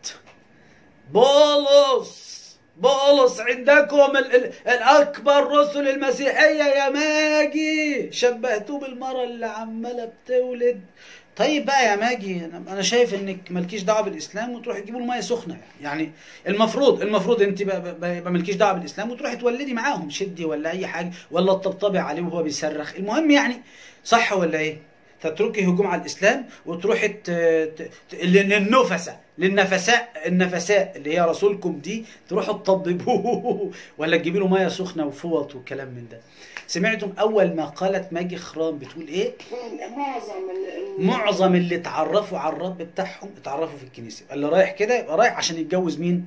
بولس بولس عندكم ال ال الاكبر رسل المسيحيه يا ماجي شبهتوه بالمره اللي عماله بتولد طيب بقى يا ماجي انا أنا شايف انك مالكيش دعوه بالاسلام وتروحي تجيبوا له ميه سخنه يعني المفروض المفروض انت بقى, بقى, بقى مالكيش دعوه بالاسلام وتروحي تولدي معاهم شدي ولا اي حاجه ولا تطبطبي عليه وهو بيصرخ المهم يعني صح ولا ايه تتركي هجوم على الاسلام وتروحي ت... ت... ت... للنفسه للنفساء النفساء اللي هي رسولكم دي تروحوا تطببوه ولا تجيبي له ميه سخنه وفوط وكلام من ده سمعتم اول ما قالت ماجي خرام بتقول ايه وين معظم ال- ال- معظم اللي اتعرفوا على الرب بتاعهم اتعرفوا في الكنيسه اللي رايح كده يبقى رايح عشان يتجوز مين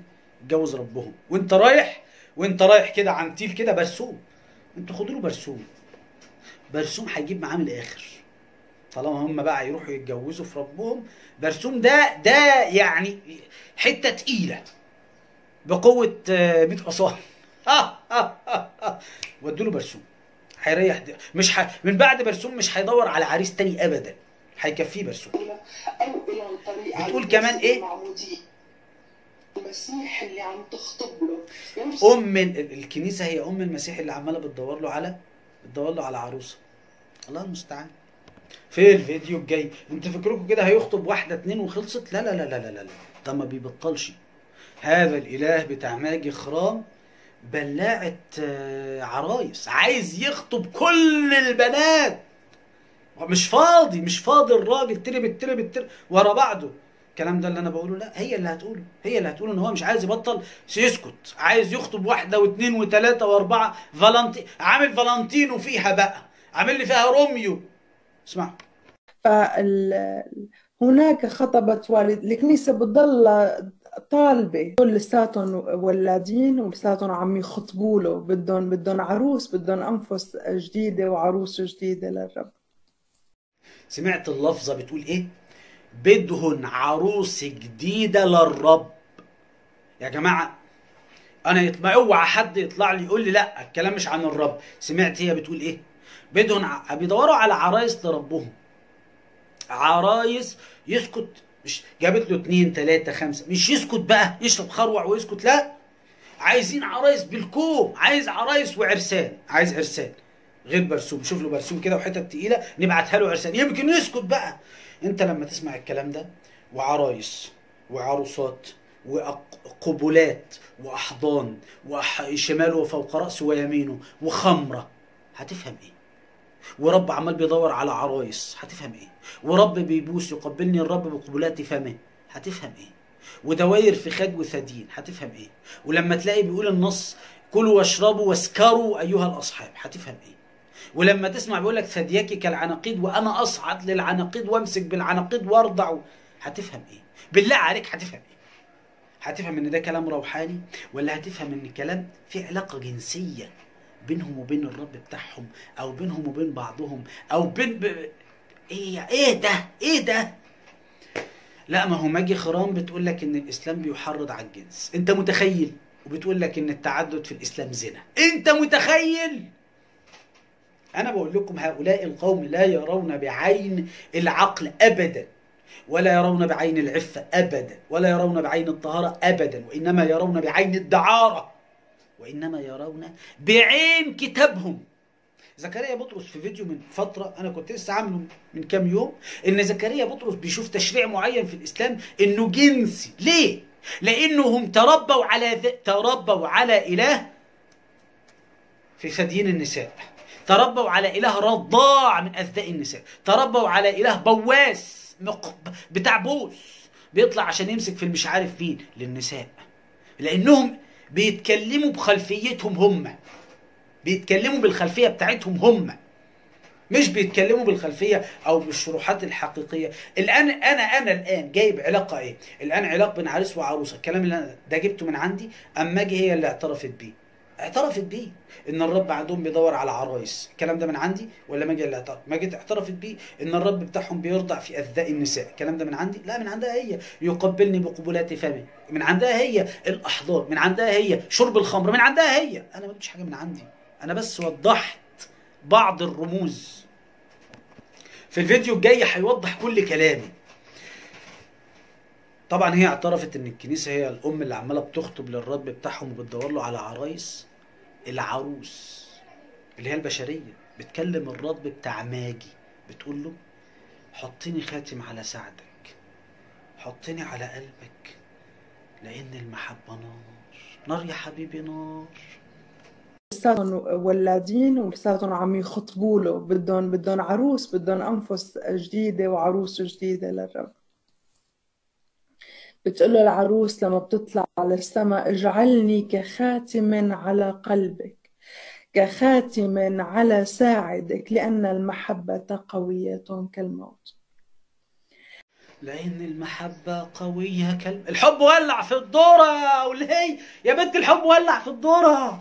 اتجوز ربهم وانت رايح وانت رايح كده عنتيل كده برسوم انتوا خدوا له برسوم برسوم هيجيب معاه من الاخر طالما هم بقى يروحوا يتجوزوا في ربهم برسوم ده ده يعني حته تقيله بقوه آه، 100 حصان ودوا له برسوم هيريح د- مش ح... من بعد برسوم مش هيدور على عريس تاني ابدا هيكفيه برسوم أو إلى الطريق بتقول على كمان إيه؟ المعمودية. المسيح اللي عم تخطب له يرسل ام ال- الكنيسه هي ام المسيح اللي عماله بتدور له على بتدور له على عروسه الله المستعان في الفيديو الجاي انتوا فكركم كده هيخطب واحده اتنين وخلصت لا لا لا لا لا لا, لا. ده ما بيبطلش هذا الاله بتاع ماجي خرام بلاعة آه، عرايس عايز يخطب كل البنات مش فاضي مش فاضي الراجل ترب ترب ترب ورا بعضه الكلام ده اللي انا بقوله لا هي اللي هتقوله هي اللي هتقول ان هو مش عايز يبطل يسكت عايز يخطب واحده واثنين وثلاثه واربعه فالنتي عامل فالنتينو فيها بقى عامل لي فيها روميو اسمع فال... هناك خطبت والد الكنيسة بتضل طالبة دول لساتهم ولادين ولساتهم عم يخطبوا له بدهم بدهم عروس بدهم أنفس جديدة وعروس جديدة للرب سمعت اللفظه بتقول ايه بدهن عروس جديده للرب يا جماعه انا يطلع اوعى حد يطلع لي يقول لي لا الكلام مش عن الرب سمعت هي بتقول ايه بدهن ع- بيدوروا على عرايس لربهم عرايس يسكت مش جابت له اتنين تلاتة خمسة مش يسكت بقى يشرب خروع ويسكت لا عايزين عرايس بالكوم عايز عرايس وعرسان عايز عرسان غير برسوم شوف له برسوم كده وحتت تقيله نبعتها له عرسان يمكن يسكت بقى انت لما تسمع الكلام ده وعرايس وعروسات وقبلات واحضان وشماله وفوق راسه ويمينه وخمره هتفهم ايه ورب عمال بيدور على عرايس هتفهم ايه ورب بيبوس يقبلني الرب بقبلات فمه هتفهم ايه ودواير في خد وثدين هتفهم ايه ولما تلاقي بيقول النص كلوا واشربوا واسكروا ايها الاصحاب هتفهم ايه ولما تسمع بيقول لك ثدياك كالعناقيد وانا اصعد للعناقيد وامسك بالعناقيد وارضع هتفهم ايه بالله عليك هتفهم ايه هتفهم ان ده كلام روحاني ولا هتفهم ان الكلام في علاقه جنسيه بينهم وبين الرب بتاعهم او بينهم وبين بعضهم او بين ب... ايه ايه ده ايه ده لا ما هو ماجي خرام بتقول لك ان الاسلام بيحرض على الجنس انت متخيل وبتقول لك ان التعدد في الاسلام زنا انت متخيل انا بقول لكم هؤلاء القوم لا يرون بعين العقل ابدا ولا يرون بعين العفه ابدا ولا يرون بعين الطهاره ابدا وانما يرون بعين الدعاره وانما يرون بعين كتابهم زكريا بطرس في فيديو من فتره انا كنت لسه عامله من كام يوم ان زكريا بطرس بيشوف تشريع معين في الاسلام انه جنسي ليه لانهم تربوا على ذ... تربوا على اله في ثديين النساء تربوا على اله رضاع من اثداء النساء تربوا على اله بواس مق... بتاع بوس بيطلع عشان يمسك في المش عارف مين للنساء لانهم بيتكلموا بخلفيتهم هم بيتكلموا بالخلفيه بتاعتهم هم مش بيتكلموا بالخلفيه او بالشروحات الحقيقيه الان انا انا الان جايب علاقه ايه الان علاقه بين عريس وعروسه الكلام اللي أنا ده جبته من عندي اما اجي هي اللي اعترفت بيه اعترفت بيه ان الرب عندهم بيدور على عرايس الكلام ده من عندي ولا ماجي اللي اعترف ما جيت اعترفت بيه ان الرب بتاعهم بيرضع في اثداء النساء الكلام ده من عندي لا من عندها هي يقبلني بقبلات فمي من عندها هي الاحضان من عندها هي شرب الخمر من عندها هي انا ما قلتش حاجه من عندي انا بس وضحت بعض الرموز في الفيديو الجاي هيوضح كل كلامي طبعا هي اعترفت ان الكنيسه هي الام اللي عماله بتخطب للرب بتاعهم وبتدور له على عرايس العروس اللي هي البشريه بتكلم الرب بتاع ماجي بتقول له حطني خاتم على سعدك حطني على قلبك لان المحبه نار نار يا حبيبي نار لساتهم ولادين ولساتهم عم يخطبوا له بدهم بدهم عروس بدهم أنفس جديدة وعروس جديدة للرب بتقول له العروس لما بتطلع على السماء اجعلني كخاتم على قلبك كخاتم على ساعدك لأن المحبة قوية كالموت لان المحبه قويه كلمه الحب ولع في الذره يا ولي يا بنت الحب ولع في الذره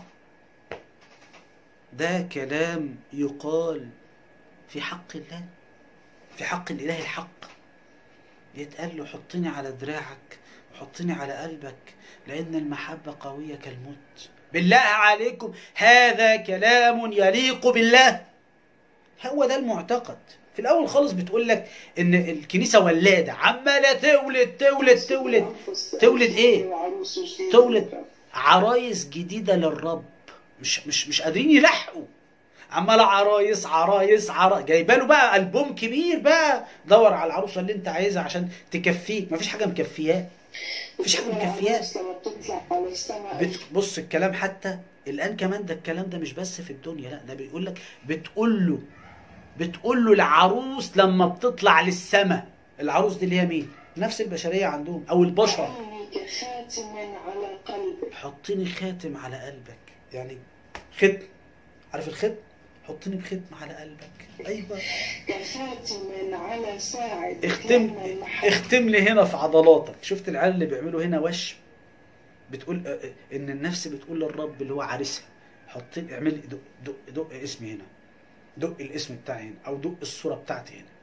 ده كلام يقال في حق الله في حق الاله الحق يتقال له حطني على دراعك وحطني على قلبك لان المحبه قويه كالموت بالله عليكم هذا كلام يليق بالله هو ده المعتقد في الاول خالص بتقول لك ان الكنيسه ولاده عماله تولد تولد تولد تولد ايه؟ تولد عرايس جديده للرب مش مش مش قادرين يلحقوا عمال عرايس عرايس عرايس جايبه له بقى البوم كبير بقى دور على العروسه اللي انت عايزها عشان تكفيك مفيش حاجه مكفياه مفيش حاجه مكفياه لما بتطلع على السماء بت- بص الكلام حتى الان كمان ده الكلام ده مش بس في الدنيا لا ده بيقول لك بتقول له بتقول له العروس لما بتطلع للسماء العروس دي اللي هي مين نفس البشريه عندهم او البشر عيني كخاتم على قلبك حطيني خاتم على قلبك يعني ختم عارف الختم حطني بختم على قلبك ايوه كخاتم على ساعد اختم كلام المحبة. اختم لي هنا في عضلاتك شفت العيال اللي بيعملوا هنا وش بتقول اه، اه، ان النفس بتقول للرب اللي هو عريسها حط لي اعمل لي دق دق دق اسمي هنا دق الاسم بتاعي هنا او دق الصوره بتاعتي هنا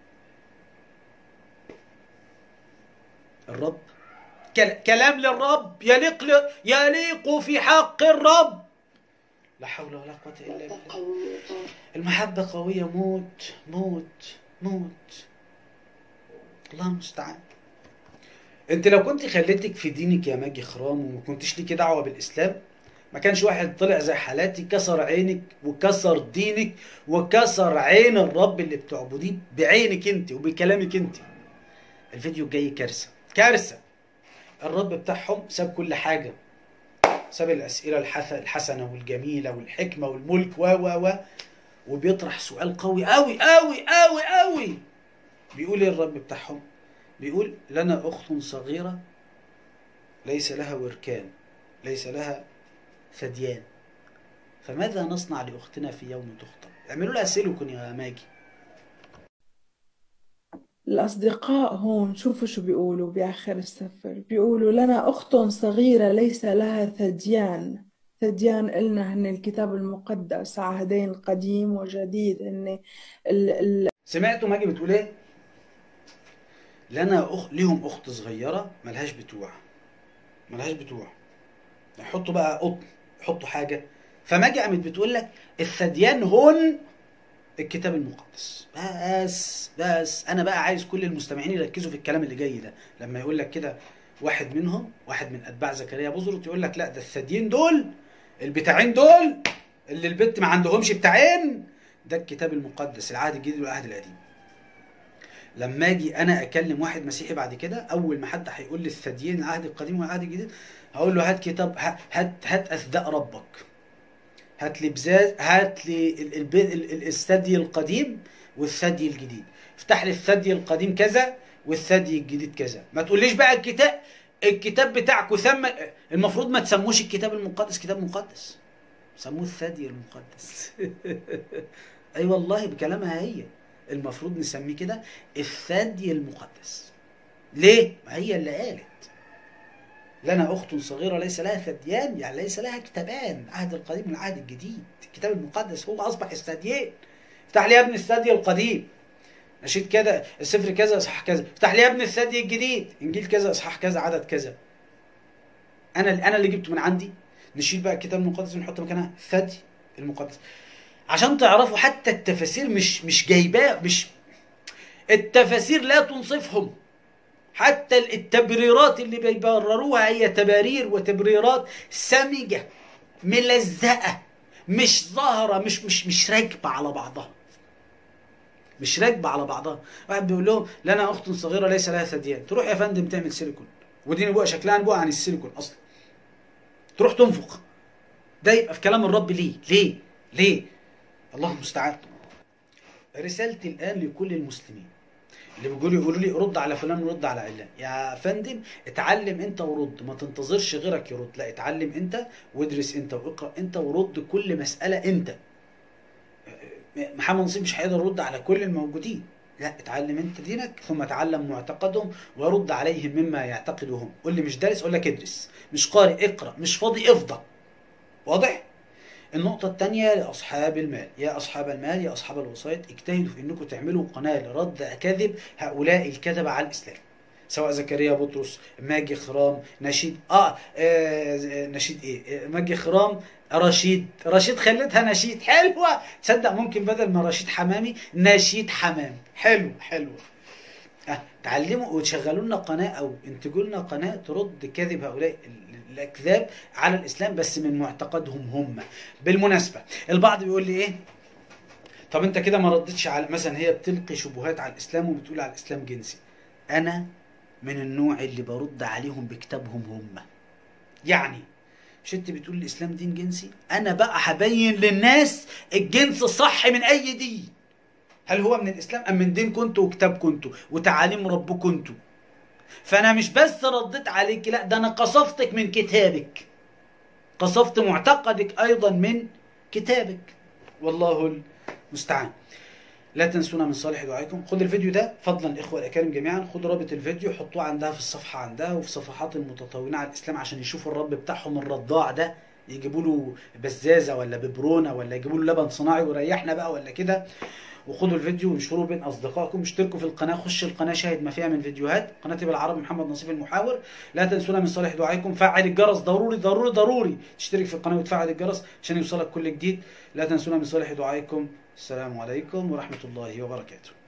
الرب كل- كلام للرب يليق ل- يليق في حق الرب لا حول ولا قوه الا بالله قوية المحبة قوية موت موت موت الله المستعان انت لو كنت خليتك في دينك يا ماجي خرام وما كنتش ليكي دعوة بالاسلام ما كانش واحد طلع زي حالاتي كسر عينك وكسر دينك وكسر عين الرب اللي بتعبديه بعينك انت وبكلامك انت الفيديو الجاي كارثة كارثة الرب بتاعهم ساب كل حاجة ساب الأسئلة الحث- الحسنة والجميلة والحكمة والملك و و و وبيطرح سؤال قوي قوي قوي قوي قوي بيقول ايه الرب بتاعهم بيقول لنا اخت صغيره ليس لها وركان ليس لها ثديان فماذا نصنع لاختنا في يوم تخطب اعملوا لها سيليكون يا ماجي الأصدقاء هون شوفوا شو بيقولوا بآخر السفر بيقولوا لنا أخت صغيرة ليس لها ثديان ثديان إلنا هن الكتاب المقدس عهدين قديم وجديد هن ال ال سمعتوا ماجي بتقول ايه لنا اخت ليهم اخت صغيره ملهاش بتوع ملهاش بتوع يحطوا بقى قطن يحطوا حاجه فماجي قامت بتقول لك الثديان هون الكتاب المقدس بس بس انا بقى عايز كل المستمعين يركزوا في الكلام اللي جاي ده لما يقول لك كده واحد منهم واحد من اتباع زكريا بزرط يقول لك لا ده الثديين دول البتاعين دول اللي البت ما عندهمش بتاعين ده الكتاب المقدس العهد الجديد والعهد القديم لما اجي انا اكلم واحد مسيحي بعد كده اول ما حد هيقول لي الثديين العهد القديم والعهد الجديد هقول له هات كتاب ه- هات هات اثداء ربك هات لي بزاز هات لي ال- الب- ال- ال- الثدي القديم والثدي الجديد افتح لي الثدي القديم كذا والثدي الجديد كذا ما تقوليش بقى الكتاب الكتاب بتاعكم ثم المفروض ما تسموش الكتاب المقدس كتاب مقدس سموه الثدي المقدس اي والله بكلامها هي المفروض نسميه كده الثدي المقدس ليه ما هي اللي قالت لنا اخت صغيره ليس لها ثديان يعني ليس لها كتابان العهد القديم والعهد الجديد الكتاب المقدس هو اصبح الثديين افتح لي يا ابني الثدي القديم نشيد كذا السفر كذا اصحاح كذا افتح لي يا ابني الثدي الجديد انجيل كذا اصحاح كذا عدد كذا انا انا اللي جبته من عندي نشيل بقى الكتاب المقدس ونحط مكانها الثدي المقدس عشان تعرفوا حتى التفاسير مش مش جايباه مش التفاسير لا تنصفهم حتى التبريرات اللي بيبرروها هي تبارير وتبريرات سمجة ملزقة مش ظاهرة مش مش مش راكبة على بعضها مش راكبة على بعضها واحد بيقول لهم لنا أخت صغيرة ليس لها ثديان تروح يا فندم تعمل سيليكون ودي نبوءة شكلها نبوءة عن السيليكون أصلا تروح تنفق ده يبقى في كلام الرب ليه ليه ليه الله المستعان رسالتي الآن لكل المسلمين اللي بيقولوا يقولوا لي رد على فلان ورد على علان يا فندم اتعلم انت ورد ما تنتظرش غيرك يرد لا اتعلم انت وادرس انت واقرا انت ورد كل مساله انت محمد نصيب مش هيقدر يرد على كل الموجودين لا اتعلم انت دينك ثم تعلم معتقدهم ورد عليهم مما يعتقدهم قول لي مش دارس اقول لك ادرس مش قارئ اقرا مش فاضي افضى واضح النقطة الثانية لأصحاب المال يا أصحاب المال يا أصحاب الوسائط اجتهدوا في أنكم تعملوا قناة لرد كذب هؤلاء الكذبة على الإسلام سواء زكريا بطرس ماجي خرام نشيد آه, آه نشيد ايه آه، ماجي خرام رشيد رشيد خليتها نشيد حلوة تصدق ممكن بدل ما رشيد حمامي نشيد حمام حلو حلو أه تعلموا وتشغلوا لنا قناة أو انتجوا لنا قناة ترد كذب هؤلاء ال- الأكذاب على الإسلام بس من معتقدهم هم بالمناسبة البعض بيقول لي إيه طب أنت كده ما ردتش على مثلا هي بتلقي شبهات على الإسلام وبتقول على الإسلام جنسي أنا من النوع اللي برد عليهم بكتابهم هم يعني مش انت بتقول الاسلام دين جنسي انا بقى هبين للناس الجنس الصح من اي دين هل هو من الاسلام ام من دين كنتوا وكتاب كنتوا وتعاليم رب كنتوا فانا مش بس رديت عليك لا ده انا قصفتك من كتابك قصفت معتقدك ايضا من كتابك والله المستعان لا تنسونا من صالح دعائكم خد الفيديو ده فضلا الاخوه الاكارم جميعا خدوا رابط الفيديو حطوه عندها في الصفحه عندها وفي صفحات المتطورين على الاسلام عشان يشوفوا الرب بتاعهم الرضاع ده يجيبوا له بزازه ولا ببرونه ولا يجيبوا له لبن صناعي ويريحنا بقى ولا كده وخدوا الفيديو وانشروه بين اصدقائكم اشتركوا في القناه خش القناه شاهد ما فيها من فيديوهات قناتي بالعربي محمد نصيف المحاور لا تنسونا من صالح دعائكم فعل الجرس ضروري ضروري ضروري تشترك في القناه وتفعل الجرس عشان يوصلك كل جديد لا تنسونا من صالح دعائكم السلام عليكم ورحمه الله وبركاته